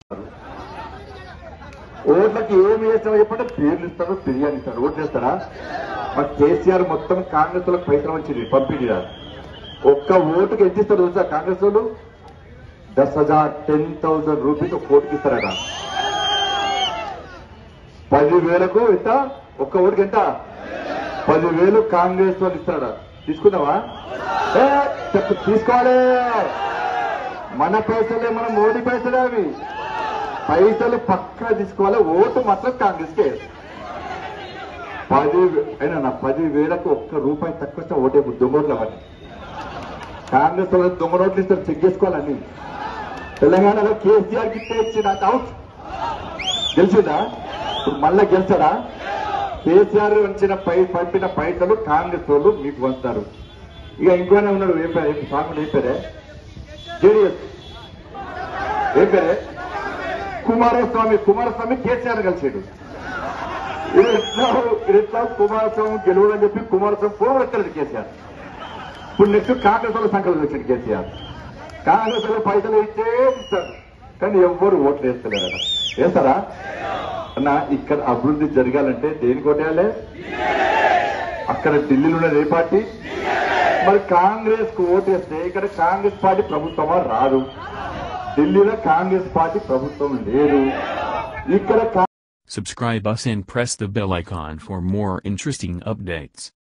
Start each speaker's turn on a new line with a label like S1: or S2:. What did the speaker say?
S1: ఓట్లకి ఏమి వేస్తామో చెప్పంటే పేర్లు ఇస్తారు బిర్యానీ ఇస్తారు ఓట్లు వేస్తారా మరి కేసీఆర్ మొత్తం కాంగ్రెస్ వాళ్ళకి పైసలు వచ్చింది పంపిణీ ఒక్క ఓటుకి ఎంత ఇస్తారు తెలుసా కాంగ్రెస్ వాళ్ళు దస్ హజార్ టెన్ థౌసండ్ రూపీస్ ఒక ఓటుకి ఇస్తారట పదివేలకు ఎంత ఒక్క ఓటుకి ఎంత పదివేలు కాంగ్రెస్ వాళ్ళు ఇస్తారట తీసుకుందావా ఏ, చెప్పు తీసుకోవాలి మన పైసలే మన మోడీ పైసలే అవి పైసలు పక్కా తీసుకోవాలి ఓటు మాత్రం కాంగ్రెస్ కే పది అయినా నా పది వేలకు ఒక్క రూపాయి తక్కువ వస్తే ఓటే దొంగోట్లు అవన్నీ కాంగ్రెస్ వాళ్ళు దొంగ నోట్లు ఇస్తారు చెక్ చేసుకోవాలని తెలంగాణలో కేసీఆర్ కి ఇచ్చి నాకు అవుట్ గెలిచిందా ఇప్పుడు మళ్ళా గెలిచాడా కేసీఆర్ వంచిన పై పంపిన పైసలు కాంగ్రెస్ వాళ్ళు మీకు వస్తారు ఇక ఇంకోనే ఉన్నాడు ఏం పేరు ఏం సాంగ్ ఏం పేరే జేడిఎస్ ఏం పేరే కుమారస్వామి కుమారస్వామి కేసీఆర్ కలిసాడు ఇది ఎట్లా ఇది ఎట్లా కుమారస్వామి గెలవదని చెప్పి కుమారస్వామి పోవెత్తలేదు కేసీఆర్ ఇప్పుడు నెక్స్ట్ కాంగ్రెస్ వాళ్ళ సంకల్పం వచ్చింది కేసీఆర్ కాంగ్రెస్ వాళ్ళు పైసలు ఇచ్చే ఇస్తారు కానీ ఎవ్వరు ఓట్లు వేస్తలేరట వేస్తారా అన్న ఇక్కడ అభివృద్ధి జరగాలంటే దేని కొట్టేయాలి అక్కడ ఢిల్లీలో ఉన్నది ఏ పార్టీ మరి కాంగ్రెస్ కు ఓటు వేస్తే ఇక్కడ కాంగ్రెస్ పార్టీ ప్రభుత్వమా రాదు ఢిల్లీలో కాంగ్రెస్ పార్టీ ప్రభుత్వం లేదు ఇక్కడ కా-
S2: Subscribe us and press the bell icon for more interesting updates.